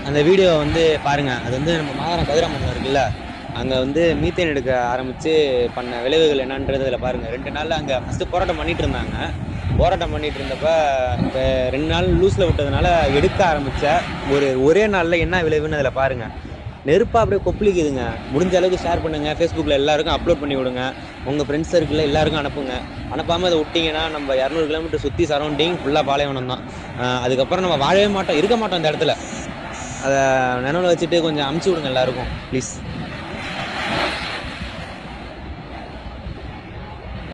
அந்த வீடியோ வந்து பாருங்கள் அது வந்து நம்ம மாதரம் கதிராமங்கலம் இருக்குல்ல அங்கே வந்து மீத்தேன் எடுக்க ஆரம்பித்து பண்ண விளைவுகள் என்னன்றது அதில் பாருங்கள் ரெண்டு நாளில் அங்கே ஃபஸ்ட்டு போராட்டம் பண்ணிட்டு இருந்தாங்க போராட்டம் பண்ணிட்டு இருந்தப்ப இப்போ ரெண்டு நாள் லூஸில் விட்டதுனால எடுக்க ஆரம்பித்த ஒரு ஒரே நாளில் என்ன விளைவுன்னு அதில் பாருங்கள் நெருப்பாக அப்படியே கொப்பளிக்குதுங்க முடிஞ்ச அளவுக்கு ஷேர் பண்ணுங்கள் ஃபேஸ்புக்கில் எல்லாருக்கும் அப்லோட் பண்ணி விடுங்க உங்கள் ஃப்ரெண்ட்ஸ் சர்க்கிளில் எல்லாருக்கும் அனுப்புங்க அனுப்பாமல் அதை விட்டிங்கன்னா நம்ம இரநூறு கிலோமீட்டர் சுற்றி சரௌண்டிங் ஃபுல்லாக பாலைவனம் தான் ஆஹ் அதுக்கப்புறம் நம்ம வாழவே மாட்டோம் இருக்க மாட்டோம் அந்த இடத்துல அதை நினைவில் வச்சுட்டு கொஞ்சம் அமுச்சு விடுங்க எல்லாருக்கும் ப்ளீஸ்